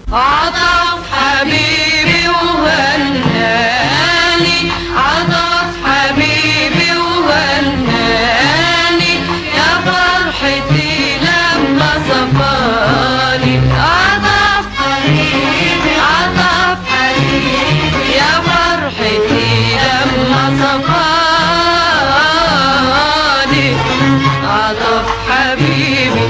عطف حبيبي وهناني عطف حبيبي وهناني يا فرحتي لما صفاني عطف حبيبي عطف حبيبي يا فرحتي لما صفاني عطف حبيبي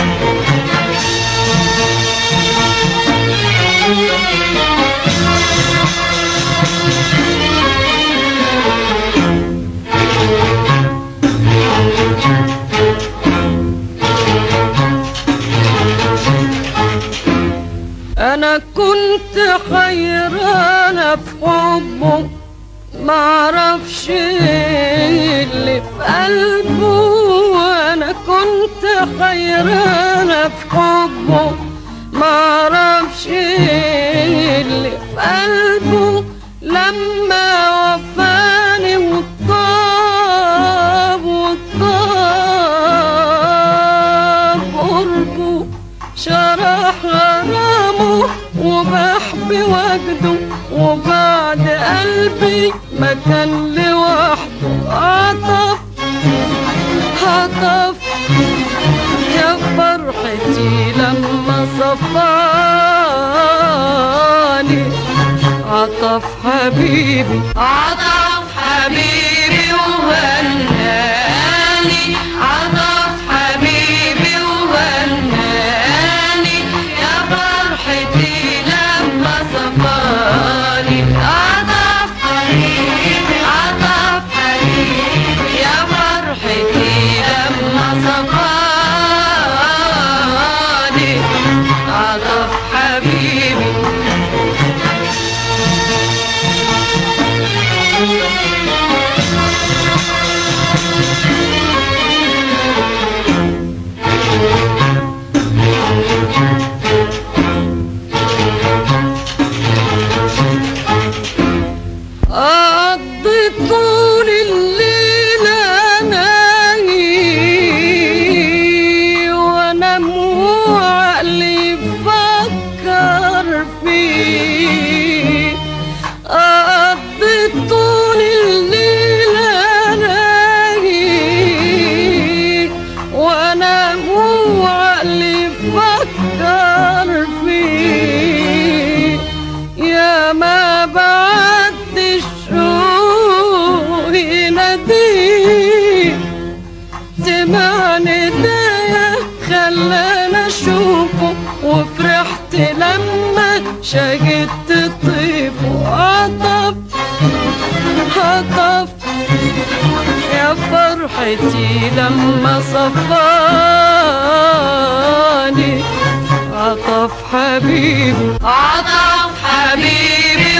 انا كنت حيرانة في حبه معرفش اللي في قلبه انا كنت حيرانة في حبه معرفش اللي في قلبه لما وفاني والطاب والطاب قربه شرح غرامه وبحب وجده وبعد قلبي ما كان لوحده عطف عطف يا فرحتي لما صفاني عطف حبيبي عطف حبيبي وهناني عطف حبيبي وهناني يا فرحتي لما صفاني عطف حبيبي عطف حبيبي يا فرحتي لما صفاني عطف حبيبي قضيت طول الليل اناهي وانام وعقلي يفكر فيه قضيت طول الليل اناهي وانام وعقلي يفكر فيه يا ما بعد الشوق يناديه سمع ندايا خلانا اشوفه وفرحت لما شهدت طيفه عطف عطف يا فرحتي لما صفاني عطف حبيبي عطف حبيبي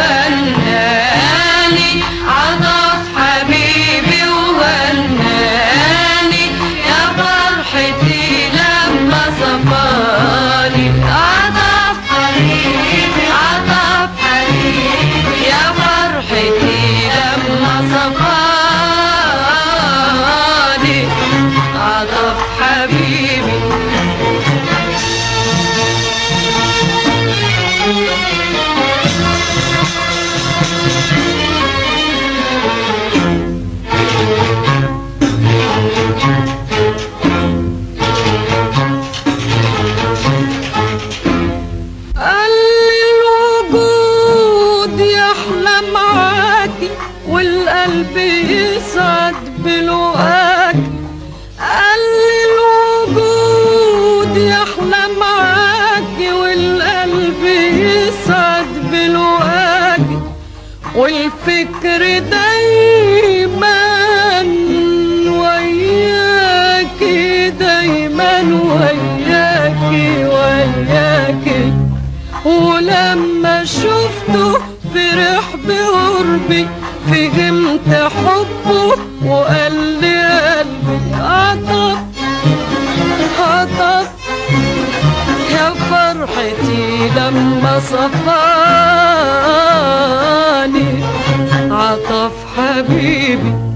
وهناني عطف حبيبي وهناني يا فرحتي لما صفاني عطف حبيبي عطف حبيبي يا فرحتي لما صفاني عطف حبيبي قال لي الوجود يحلى معاكي والقلب يسعد بلقاكي قال لي الوجود يحلى معاكي والقلب يسعد بلقاكي والفكر دايما وياكي دايما وياكي وياكي ولما شفته فرح بقربي فهمت حبه وقال لي قلبي عطف عطف يا فرحتي لما صفاني عطف حبيبي